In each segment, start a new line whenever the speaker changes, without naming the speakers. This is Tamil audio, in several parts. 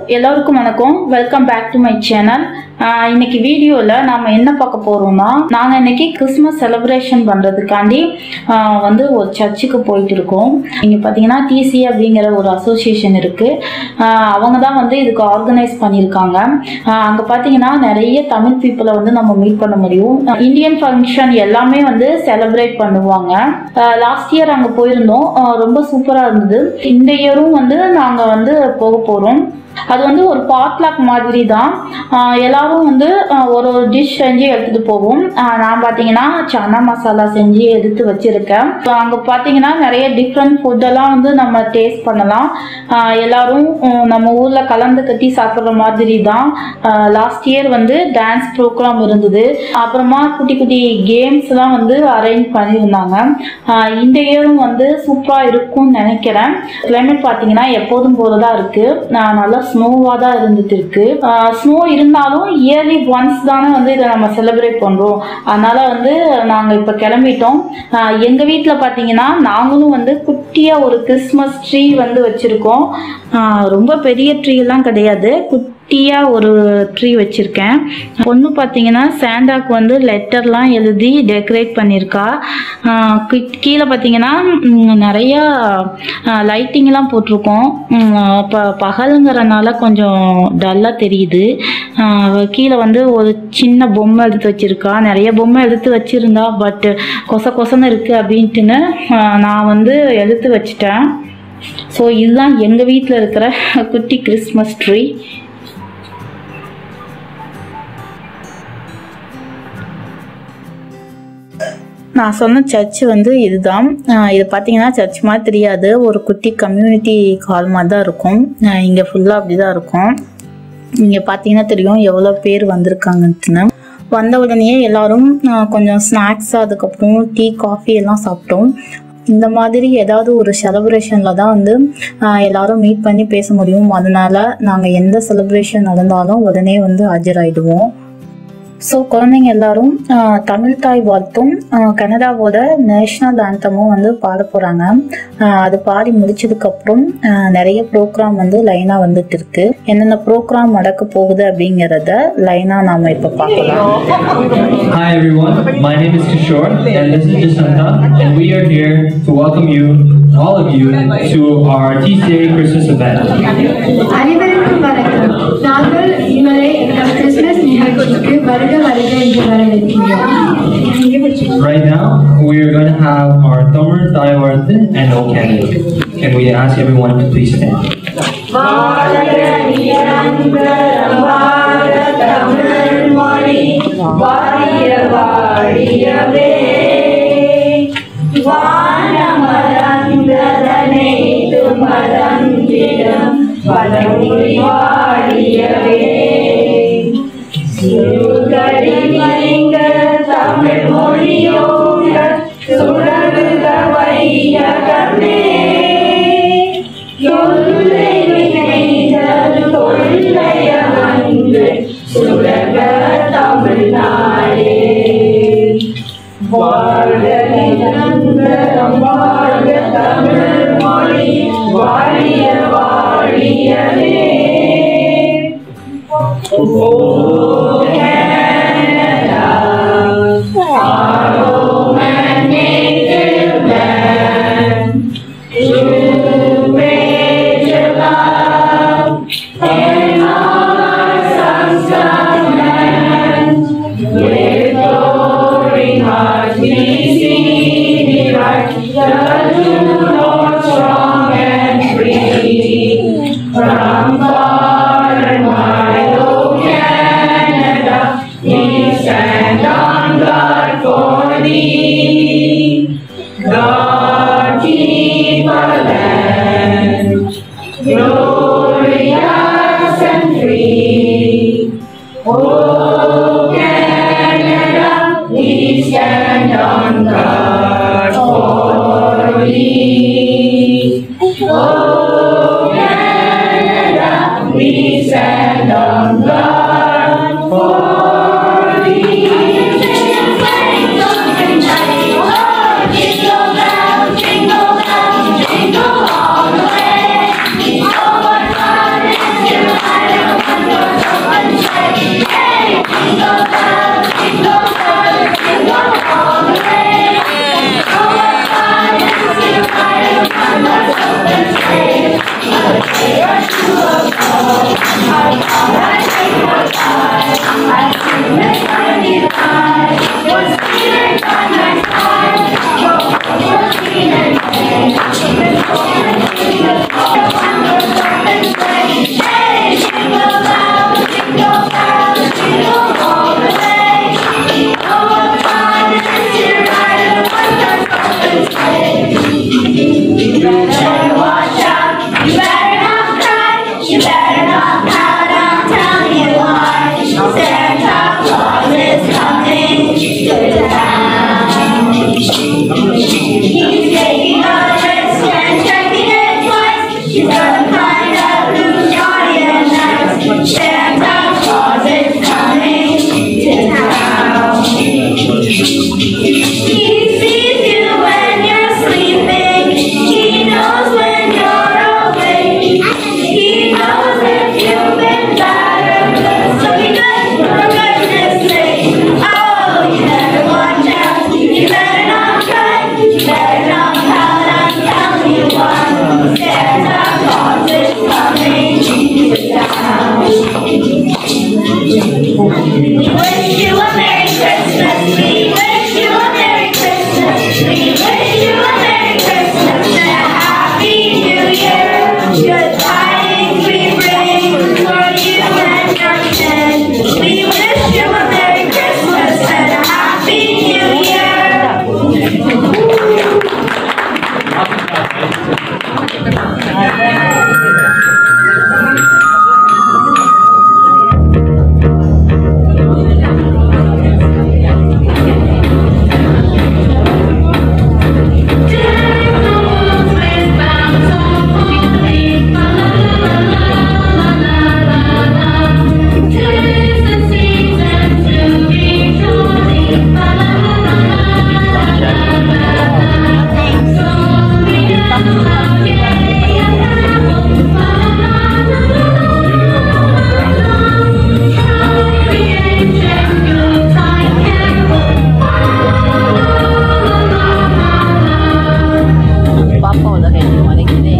எல்லோருக்கும் வணக்கம் welcome back to my channel இன்னைக்கு வீடியோவில் நாம் என்ன பார்க்க போகிறோம்னா நாங்கள் இன்னைக்கு கிறிஸ்மஸ் செலிப்ரேஷன் பண்ணுறதுக்காண்டி ஆஹ் வந்து ஒரு சர்ச்சுக்கு போயிட்டு இருக்கோம் இங்கே பார்த்தீங்கன்னா டிசி அப்படிங்கிற ஒரு அசோசியேஷன் இருக்குது அவங்க தான் வந்து இதுக்கு ஆர்கனைஸ் பண்ணியிருக்காங்க அங்கே பார்த்தீங்கன்னா நிறைய தமிழ் பீப்புளை வந்து நம்ம மீட் பண்ண முடியும் இந்தியன் ஃபங்க்ஷன் எல்லாமே வந்து செலிப்ரேட் பண்ணுவாங்க லாஸ்ட் இயர் அங்கே போயிருந்தோம் ஆஹ் ரொம்ப சூப்பராக இருந்தது இந்த இயரும் வந்து நாங்கள் வந்து போக போகிறோம் அது வந்து ஒரு பாட்லாக் மாதிரி தான் ஆஹ் எல்லாரும் வந்து ஆஹ் ஒரு ஒரு டிஷ் செஞ்சு எடுத்துகிட்டு போவோம் ஆஹ் நான் பார்த்தீங்கன்னா சன்னா மசாலா செஞ்சு எடுத்து வச்சுருக்கேன் அங்கே பார்த்தீங்கன்னா நிறைய டிஃப்ரெண்ட் ஃபுட்டெல்லாம் வந்து நம்ம டேஸ்ட் பண்ணலாம் ஆஹ் எல்லாரும் உம், நம்ம ஊரில் கலந்து கட்டி சாப்பிட்ற மாதிரி தான் லாஸ்ட் இயர் வந்து டான்ஸ் ப்ரோக்ராம் இருந்தது அப்புறமா குட்டி குட்டி கேம்ஸ்லாம் வந்து அரேஞ்ச் பண்ணியிருந்தாங்க ஆஹ் இந்த இயரும் வந்து சூப்பராக இருக்கும்னு நினைக்கிறேன் கிளைமேட் பார்த்தீங்கன்னா எப்போதும் போல தான் இருக்குது நல்லா ஸ்னோவாக தான் இருந்துட்டு இருக்கு ஸ்னோ இருந்தாலும் இயர்லி ஒன்ஸ் தானே வந்து இதை நம்ம செலிப்ரேட் பண்ணுறோம் அதனால வந்து நாங்கள் இப்போ கிளம்பிட்டோம் எங்கள் வீட்டில் பார்த்தீங்கன்னா நாங்களும் வந்து குட்டியாக ஒரு கிறிஸ்மஸ் ட்ரீ வந்து வச்சுருக்கோம் ரொம்ப பெரிய ட்ரீ எல்லாம் கிடையாது குட்டியாக ஒரு ட்ரீ வச்சுருக்கேன் பொண்ணு பார்த்தீங்கன்னா சாண்டாக்கு வந்து லெட்டர்லாம் எழுதி டெக்கரேட் பண்ணியிருக்கா ஆஹ் கி- கீழே பார்த்தீங்கன்னா ம், நிறையா லைட்டிங்லாம் போட்டிருக்கோம் இப்போ பகலுங்கிறனால கொஞ்சம் டல்லாக தெரியுது ஆஹ் அவ கீழே வந்து ஒரு சின்ன பொம்மை எடுத்து வச்சிருக்கா நிறைய பொம்மை எடுத்து வச்சிருந்தா பட் கொச கொசன்னு இருக்குது அப்படின்ட்டுன்னு ஆஹ் நான் வந்து எடுத்து வச்சிட்டேன் ஸோ இதுதான் எங்கள் வீட்டில் இருக்கிற குட்டி கிறிஸ்மஸ் ட்ரீ நான் சொன்ன சர்ச் வந்து இதுதான் ஆஹ் இது பார்த்தீங்கன்னா சர்ச் மாதிரி தெரியாது ஒரு குட்டி கம்யூனிட்டி ஹால் மாதிரி தான் இருக்கும் இங்கே ஃபுல்லாக அப்படி தான் இருக்கும் இங்கே பார்த்தீங்கன்னா தெரியும் எவ்வளோ பேர் வந்திருக்காங்கன்ட்டுன்னு வந்த உடனேயே எல்லாரும் ஆஹ் கொஞ்சம் ஸ்நாக்ஸ் அதுக்கப்புறம் டீ காஃபி எல்லாம் சாப்பிட்டோம் இந்த மாதிரி ஏதாவது ஒரு செலிப்ரேஷனில் தான் வந்து ஆஹ் எல்லாரும் மீட் பண்ணி பேச முடியும் அதனால நாங்கள் எந்த செலிப்ரேஷன் நடந்தாலும் உடனே வந்து ஆஜராயிடுவோம் ஸோ குழந்தைங்க எல்லாரும் ஆஹ், தமிழ் தாய் வாழ்த்தும் ஆஹ், கனடாவோட நேஷ்னல் ஆந்தமும் வந்து பாட போகிறாங்க அது பாடி முடிச்சதுக்கப்புறம் நிறைய ப்ரோக்ராம் வந்து லைனாக வந்துட்டு இருக்கு என்னென்ன ப்ரோக்ராம் நடக்க போகுது அப்படிங்கிறத லைனாக நாம் இப்போ பார்க்கலாம்
Hi everyone, my name is Kishore and this is Jasanta and we are here to welcome you, all of you, to our TCA Christmas event.
அனைவருக்கும் வணக்கம் நாங்கள் உங்களை எங்கள் கிறிஸ்துமஸ் நிகழ்ச்சிக்கு வருக வருக என்று வரவேற்கிறோம்
Right now, we are going to have our Tamar Taiwart and No Candle. Can we ask everyone to please stand?
Jingle all the way. Santa Claus is coming to town. He sees you when you're sleeping. He knows when you're awake. He knows if you've been bad or good. So he does for goodness sake. Oh, you better watch out. You better not cry. You better not pout. I'm telling you what. Santa Claus is coming to town. We wish you a Merry Christmas. We wish you a Merry Christmas. We wish you a Merry Christmas and a Happy New Year. Good tidings we bring for you and your kids. We wish you a Merry Christmas and a Happy New Year.
பாப்பாவோட ரெண்டு மலைக்குதே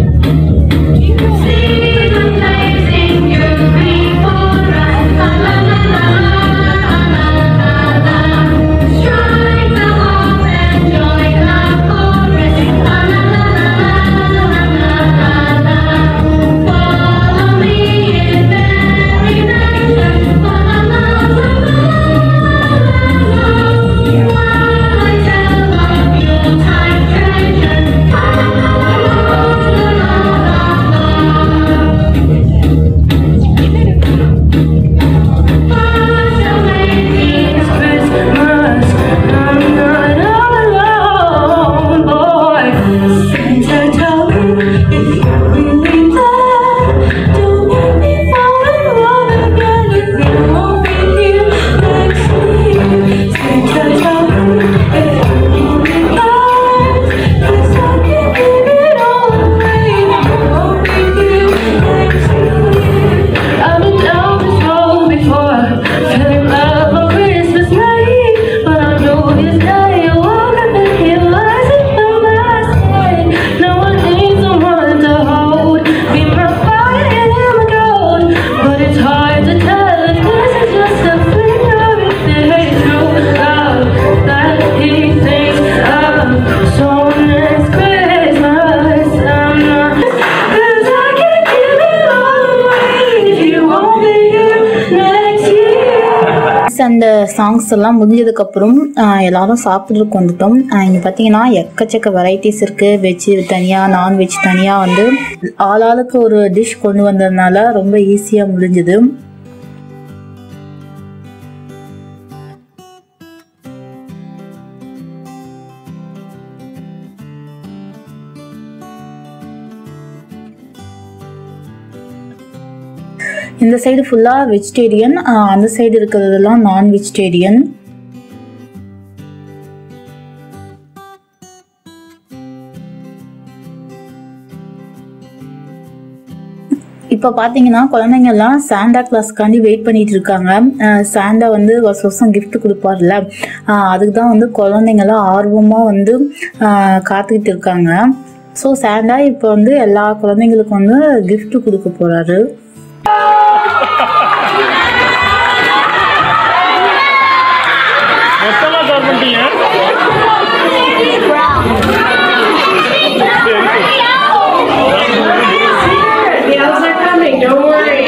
I've been down this road before, feeling love on Christmas night. But I know this day I woke up and realized it by my side. Now I need someone to hold, be my fire and my gold. But it's hard to tell if this is just a fling or if it's true love that he thinks of. So next Christmas, I'm not. 'Cause I can't give it all away if you won't be here next year.
அந்த சாங்ஸ் எல்லாம் முடிஞ்சதுக்கப்புறம் எல்லாரும் சாப்பிட்றதுக்கு வந்துட்டோம் இங்கே பார்த்தீங்கன்னா எக்கச்சக்க வெரைட்டிஸ் இருக்குது வெஜ் தனியாக நான்வெஜ் தனியாக வந்து ஆளாளுக்கு ஒரு டிஷ் கொண்டு வந்ததுனால ரொம்ப ஈஸியாக முடிஞ்சுது இந்த சைடு ஃபுல்லாக வெஜிடேரியன் அந்த சைடு இருக்கிறதெல்லாம் நான் வெஜிடேரியன் இப்போ பார்த்தீங்கன்னா குழந்தைங்க எல்லாம் சாண்டா கிளாஸ்க்காண்டி வெயிட் பண்ணிட்டு இருக்காங்க அஹ் சாண்டா வந்து வருஷம் வருஷம் gift கொடுப்பார்ல அஹ் அதுக்கு தான் வந்து குழந்தைங்கலாம் ஆர்வமாக வந்து அஹ் காத்துக்கிட்டு இருக்காங்க ஸோ சாண்டா இப்போ வந்து எல்லா குழந்தைங்களுக்கும் வந்து gift கொடுக்க போறாரு
மொத்தமா கவர் பண்ணிட்டீங்க
The elves are coming, don't worry.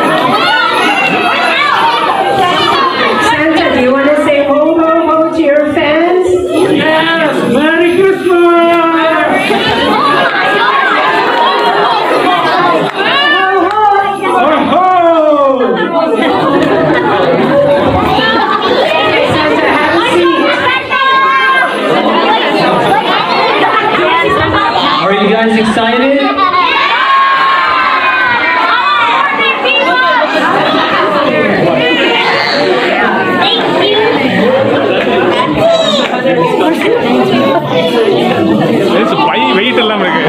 Santa, do you want to say ho ho ho to your fans?
Yes, Merry Christmas! Oh,
Santa, have a seat.
Are you guys excited?
ho! பை வெயிட் எல்லாம் இருக்கு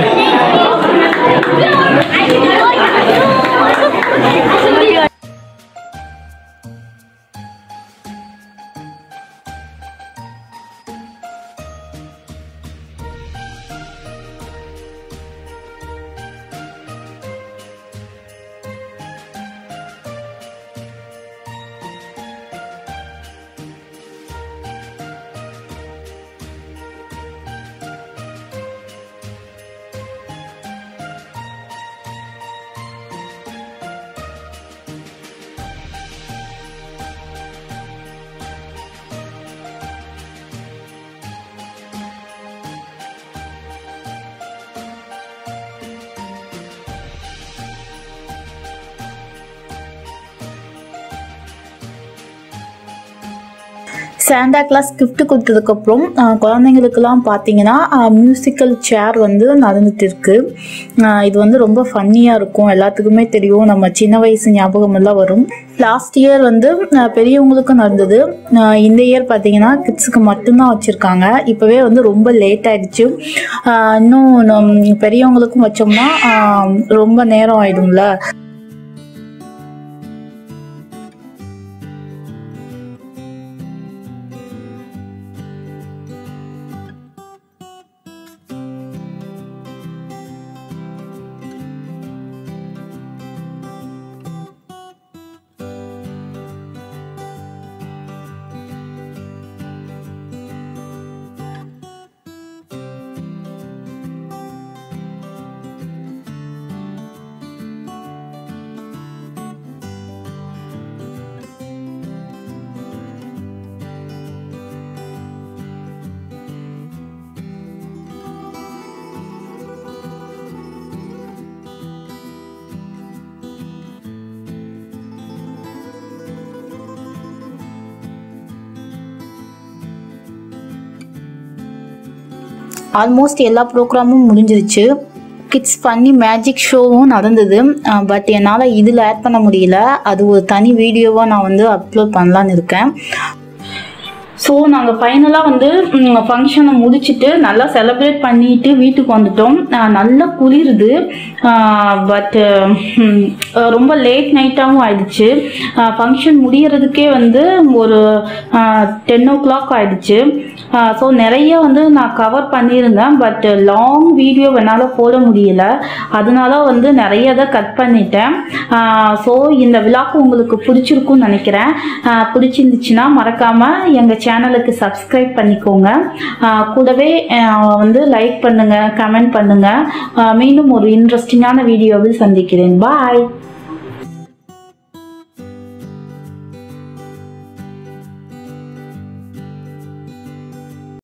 சாண்டா கிளாஸ் gift கொடுத்ததுக்கப்புறம் குழந்தைங்களுக்கெல்லாம் பார்த்தீங்கன்னா மியூசிக்கல் சேர் வந்து நடந்துட்டு இருக்கு ஆஹ் இது வந்து ரொம்ப ஃபன்னியாக இருக்கும் எல்லாத்துக்குமே தெரியும் நம்ம சின்ன வயசு ஞாபகம் எல்லாம் வரும் லாஸ்ட் இயர் வந்து ஆஹ் பெரியவங்களுக்கும் நடந்தது ஆஹ் இந்த இயர் பார்த்தீங்கன்னா கிட்ஸுக்கு மட்டும்தான் வச்சுருக்காங்க இப்போவே வந்து ரொம்ப லேட் ஆயிடுச்சு ஆஹ் இன்னும் நம் பெரியவங்களுக்கும் வச்சோம்னா ஆஹ் ரொம்ப நேரம் ஆயிடும்ல ஆல்மோஸ்ட் எல்லா ப்ரோக்ராமும் முடிஞ்சிருச்சு கிட்ஸ் பண்ணி மேஜிக் ஷோவும் நடந்தது பட் என்னால் இதில் ஆட் பண்ண முடியல அது ஒரு தனி வீடியோவாக நான் வந்து அப்லோட் பண்ணலான்னு இருக்கேன் ஸோ நாங்கள் ஃபைனலாக வந்து ஃபங்க்ஷனை முடிச்சுட்டு நல்லா செலிப்ரேட் பண்ணிட்டு வீட்டுக்கு வந்துட்டோம் அஹ் நல்லா குளிருது பட் ரொம்ப லேட் நைட்டாகவும் ஆயிடுச்சு ஃபங்க்ஷன் முடியறதுக்கே வந்து ஒரு டென் ஓ கிளாக் ஆயிடுச்சு ஸோ நிறைய வந்து நான் கவர் பண்ணியிருந்தேன் பட் லாங் வீடியோ என்னால் போட முடியல அதனால வந்து நிறைய இதை கட் பண்ணிட்டேன் ஸோ இந்த விழாக்கு உங்களுக்கு பிடிச்சிருக்கும்னு நினைக்கிறேன் ஆஹ் பிடிச்சிருந்துச்சுன்னா மறக்காமல் எங்கள் சேனலுக்கு சப்ஸ்கிரைப் பண்ணிக்கோங்க ஆஹ் கூடவே ஆஹ் வந்து லைக் பண்ணுங்கள் கமெண்ட் பண்ணுங்கள் மீண்டும் ஒரு இன்ட்ரெஸ்டிங்கான வீடியோவில் சந்திக்கிறேன் பாய்